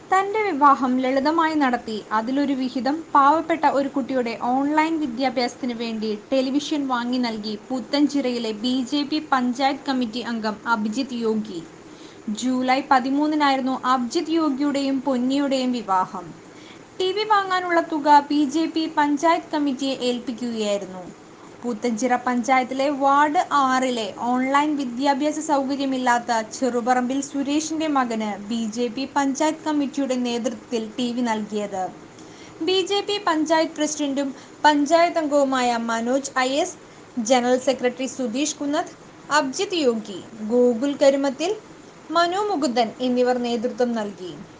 തന്റെ വിവാഹം ലളിതമായി നടത്തി അതിലൊരു വിഹിതം പാവപ്പെട്ട ഒരു കുട്ടിയുടെ ഓൺലൈൻ വിദ്യാഭ്യാസത്തിന് വേണ്ടി ടെലിവിഷൻ വാങ്ങി നൽകി പുത്തൻചിറയിലെ ബിജെപി പഞ്ചായത്ത് കമ്മിറ്റി അംഗം അഭിജിത്ത് യോഗി. ജൂലൈ പതിമൂന്നിനായിരുന്നു അഭിജിത്ത് യോഗിയുടെയും പൊന്നിയുടെയും വിവാഹം. ടിവി വാങ്ങാനുള്ള തുക ബിജെപി പഞ്ചായത്ത് കമ്മിറ്റിയെ ഏൽപ്പിക്കുകയായിരുന്നു. പുത്തൻചിറ പഞ്ചായത്തിലെ വാർഡ് ആറിലെ ഓൺലൈൻ വിദ്യാഭ്യാസ സൗകര്യമില്ലാത്ത ചെറുപറമ്പിൽ സുരേഷിന്റെ മകന് ബിജെപി പഞ്ചായത്ത് കമ്മിറ്റിയുടെ നേതൃത്വത്തിൽ ടിവി നൽകിയത്. ബിജെപി പഞ്ചായത്ത് പ്രസിഡന്റും പഞ്ചായത്തംഗവുമായ Manoj I S, general secretary Sudheesh Kunnath, Abhijith Yogi, Gokul Karumathil, Manu Mukundan എന്നിവർ നേതൃത്വം നൽകി.